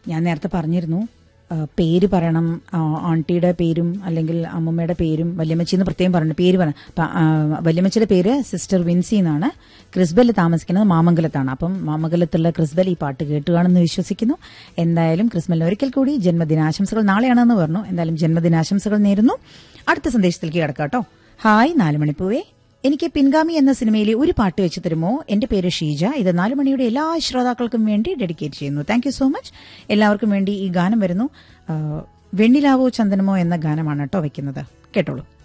ഞാൻ നേരത്തെ പറഞ്ഞിരുന്നു ആ, പേര് പറയണം ആ, ആണ്ടിയുടെ പേരും അല്ലെങ്കിൽ അമ്മമ്മയുടെ പേരും വല്യമ്മച്ചി എന്ന് പ്രത്യേകം പറഞ്ഞു പേര് പറയണം അപ്പൊ, ആ, വല്യമ്മച്ചിയുടെ പേര് സിസ്റ്റർ വിൻസി എന്നാണ് ക്രിസ്ബൽ താമസിക്കുന്നത് മാമംഗലത്താണ് അപ്പം മാമംഗലത്തുള്ള ക്രിസ്ബൽ ഈ പാട്ട് കേട്ടുകാണെന്ന് വിശ്വസിക്കുന്നു എന്തായാലും ക്രിസ്മലിന് ഒരിക്കൽ കൂടി ജന്മദിനാശംസകൾ നാളെയാണെന്ന് പറഞ്ഞു എന്തായാലും ജന്മദിനാശംസകൾ നേരുന്നു അടുത്ത സന്ദേശത്തിലേക്ക് കിടക്കാം കേട്ടോ ഹായ് നാലുമണിപ്പൂവേ എനിക്ക് പിൻഗാമി എന്ന സിനിമയിലെ ഒരു പാട്ട് വെച്ച് തരുമോ എന്റെ പേര് ഷീജ ഇത് നാലുമണിയുടെ എല്ലാ ശ്രോതാക്കൾക്കും വേണ്ടി ഡെഡിക്കേറ്റ് ചെയ്യുന്നു താങ്ക് യു സോ മച്ച് എല്ലാവർക്കും വേണ്ടി ഈ ഗാനം വരുന്നു ആ, വെണ്ണിലാവോ ചന്ദനമോ എന്ന ഗാനമാണ് കേട്ടോ വെക്കുന്നത് കേട്ടോളൂ